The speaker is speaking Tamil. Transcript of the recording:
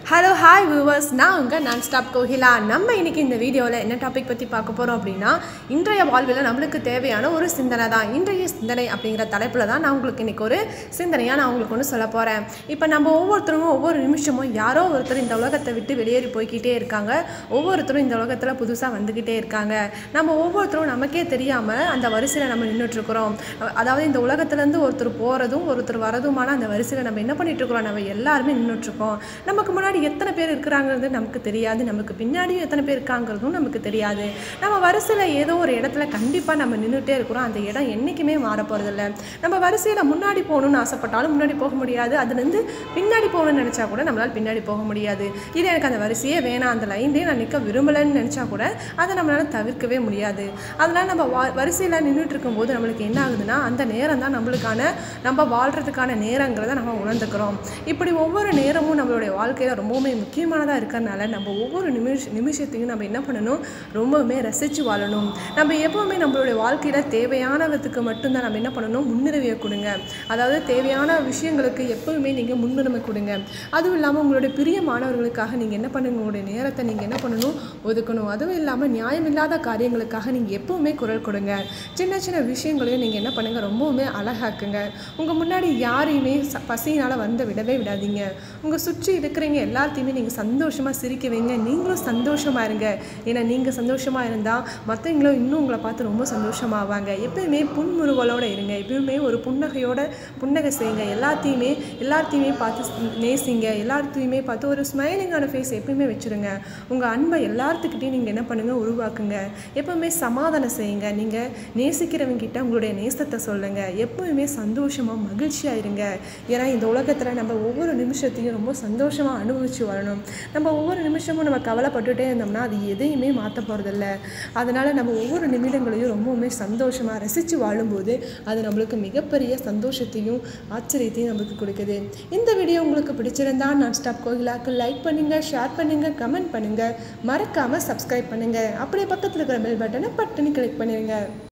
ஹலோ ஹாய் வியூவர்ஸ் நான் உங்கள் நான் ஸ்டாப் கோகிலா நம்ம இன்னைக்கு இந்த வீடியோவில் என்ன டாபிக் பற்றி பார்க்க போகிறோம் அப்படின்னா இன்றைய வாழ்வில் நம்மளுக்கு தேவையான ஒரு சிந்தனை தான் இன்றைய சிந்தனை அப்படிங்கிற தலைப்பில் தான் நான் உங்களுக்கு இன்னைக்கு ஒரு சிந்தனையாக நான் உங்களுக்கு ஒன்று சொல்ல போகிறேன் இப்போ நம்ம ஒவ்வொருத்தரும் ஒவ்வொரு நிமிஷமும் யாரோ ஒருத்தர் இந்த உலகத்தை விட்டு வெளியேறி போய்க்கிட்டே இருக்காங்க ஒவ்வொருத்தரும் இந்த உலகத்தில் புதுசாக வந்துக்கிட்டே இருக்காங்க நம்ம ஒவ்வொருத்தரும் நமக்கே தெரியாமல் அந்த வரிசையில் நம்ம நின்றுட்டுருக்குறோம் அதாவது இந்த உலகத்துலேருந்து ஒருத்தர் போகிறதும் ஒருத்தர் வரதுமான அந்த வரிசையில் நம்ம என்ன பண்ணிட்டு இருக்கிறோம் நம்ம எல்லாருமே நின்றுட்டுருக்கோம் நமக்கு முன்னாடி எத்தனை பேர் இருக்கிறாங்கிறது நமக்கு தெரியாது நமக்கு பின்னாடியும் எத்தனை பேர் இருக்காங்கிறதும் நமக்கு தெரியாது நம்ம வரிசையில் ஏதோ ஒரு இடத்துல கண்டிப்பாக நம்ம நின்றுட்டே இருக்கிறோம் அந்த இடம் என்றைக்குமே மாற போகிறதில்ல நம்ம வரிசையில் முன்னாடி போகணும்னு ஆசைப்பட்டாலும் முன்னாடி போக முடியாது அதுலேருந்து பின்னாடி போகணும்னு நினச்சா கூட நம்மளால் பின்னாடி போக முடியாது இது எனக்கு அந்த வரிசையே வேணாம் அந்த லைன்லேயே நான் நிற்க விரும்பலைன்னு நினச்சா கூட அதை நம்மளால் தவிர்க்கவே முடியாது அதனால் நம்ம வா வரிசையில் நின்றுட்டு இருக்கும்போது நம்மளுக்கு என்ன ஆகுதுன்னா அந்த நேரம் தான் நம்மளுக்கான நம்ம வாழ்கிறதுக்கான நேரங்கிறத நம்ம உணர்ந்துக்கிறோம் இப்படி ஒவ்வொரு நேரமும் நம்மளுடைய வாழ்க்கையில் ரொம்பவுமே முக்கியமானதாக இருக்கிறனால நம்ம ஒவ்வொரு நிமிஷ நிமிஷத்தையும் நம்ம என்ன பண்ணணும் ரொம்பவுமே ரசித்து வாழணும் நம்ம எப்போவுமே நம்மளுடைய வாழ்க்கையில் தேவையானதுக்கு மட்டும்தான் நம்ம என்ன பண்ணணும் முன்னுரிமையை கொடுங்க அதாவது தேவையான விஷயங்களுக்கு எப்போவுமே நீங்கள் முன்னுரிமை கொடுங்க அதுவும் இல்லாமல் உங்களுடைய பிரிய மாணவர்களுக்காக நீங்கள் என்ன பண்ணுங்க உங்களுடைய நேரத்தை நீங்கள் என்ன பண்ணணும் ஒதுக்கணும் அதுவும் இல்லாமல் நியாயமில்லாத காரியங்களுக்காக நீங்கள் எப்போவுமே குரல் கொடுங்க சின்ன சின்ன விஷயங்களையும் நீங்கள் என்ன பண்ணுங்கள் ரொம்பவுமே அழகாக்குங்க உங்கள் முன்னாடி யாரையுமே ச பசியினால் வந்து விடவே விடாதீங்க உங்கள் சுற்றி இருக்கிறவங்க எல்லாத்தையுமே நீங்கள் சந்தோஷமாக சிரிக்க வைங்க நீங்களும் சந்தோஷமாக இருங்க ஏன்னா நீங்கள் சந்தோஷமாக இருந்தால் மற்றவங்களும் இன்னும் உங்களை பார்த்து ரொம்ப சந்தோஷமாவாங்க எப்பயுமே புன்முறுவலோடு இருங்க எப்பயுமே ஒரு புன்னகையோட புன்னகை செய்யுங்க எல்லாத்தையுமே எல்லாத்தையுமே பார்த்து நேசிங்க எல்லாத்தையுமே பார்த்து ஒரு ஸ்மைலிங்கான ஃபேஸ் எப்பயுமே வச்சுருங்க உங்கள் அன்பை எல்லாத்துக்கிட்டையும் நீங்கள் என்ன பண்ணுங்கள் உருவாக்குங்க எப்பவுமே சமாதானம் செய்யுங்க நீங்கள் நேசிக்கிறவங்க கிட்ட உங்களுடைய நேசத்தை சொல்லுங்கள் எப்பவுமே சந்தோஷமாக மகிழ்ச்சியாக இருங்க ஏன்னா இந்த உலகத்தில் நம்ம ஒவ்வொரு நிமிஷத்தையும் ரொம்ப சந்தோஷமாக அனுபவித்து வரணும் நம்ம ஒவ்வொரு நிமிஷமும் நம்ம கவலைப்பட்டுட்டே இருந்தோம்னா அது எதையுமே மாற்ற போகிறதில்ல அதனால் நம்ம ஒவ்வொரு நிமிடங்களையும் ரொம்பவுமே சந்தோஷமாக ரசித்து வாழும்போது அது நம்மளுக்கு மிகப்பெரிய சந்தோஷத்தையும் ஆச்சரியத்தையும் நம்மளுக்கு கொடுக்குது இந்த வீடியோ உங்களுக்கு பிடிச்சிருந்தா நான் ஸ்டாப் கோகிலாக்கு லைக் பண்ணுங்கள் ஷேர் பண்ணுங்கள் கமெண்ட் பண்ணுங்கள் மறக்காமல் சப்ஸ்கிரைப் பண்ணுங்கள் அப்படியே பக்கத்தில் இருக்கிற பெல் பட்டனை பட்டுன்னு கிளிக் பண்ணிடுங்க